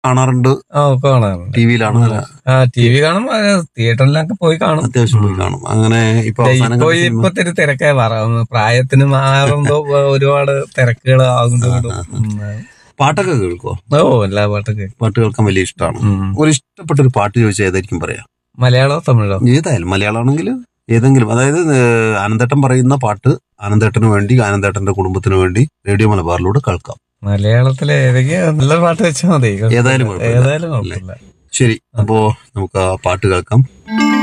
കാണാറുണ്ട് ആ ഒക്കെ കാണാറുണ്ട് ടി വിയിലാണ് ആ ടി വി കാണും ആ, തിയേറ്ററിലൊക്കെ പോയി കാണും അത്യാവശ്യം പോയി കാണും അങ്ങനെ ഇപ്പൊ അവസാനം ഇപ്പൊ കണ്ട സിനിമ ഇപ്പൊ ഇത്തിരി തിരക്കായി പറയാം പ്രായത്തിന് മാറുമ്പോ ഒരുപാട് തിരക്കുകൾ ആകുന്നുണ്ട് പാട്ടൊക്കെ കേൾക്കോ ഓ എല്ലാ പാട്ടൊക്കെ പാട്ട് കേൾക്കാൻ വലിയ ഇഷ്ടമാണ് ഉം. ഒരു ഇഷ്ടപ്പെട്ട ഒരു പാട്ട് ചോദിച്ചാൽ ഏതായിരിക്കും പറയാം മലയാളോ തമിഴോ ഏതായാലും മലയാളമാണെങ്കിൽ ഏതെങ്കിലും അതായത് ഏഹ്, ആനന്ദേട്ടൻ പറയുന്ന പാട്ട് ആനന്ദേട്ടന് വേണ്ടി ആനന്ദേട്ടന്റെ കുടുംബത്തിന് വേണ്ടി റേഡിയോ മലബാറിലൂടെ കേൾക്കാം മലയാളത്തിലെ ഏതൊക്കെയാ നല്ല പാട്ട് വെച്ചാൽ മതി ഏതായാലും കുഴപ്പമില്ല. ഏതായാലും കുഴപ്പമില്ല ശരി അപ്പോ നമുക്ക് ആ പാട്ട് കേൾക്കാം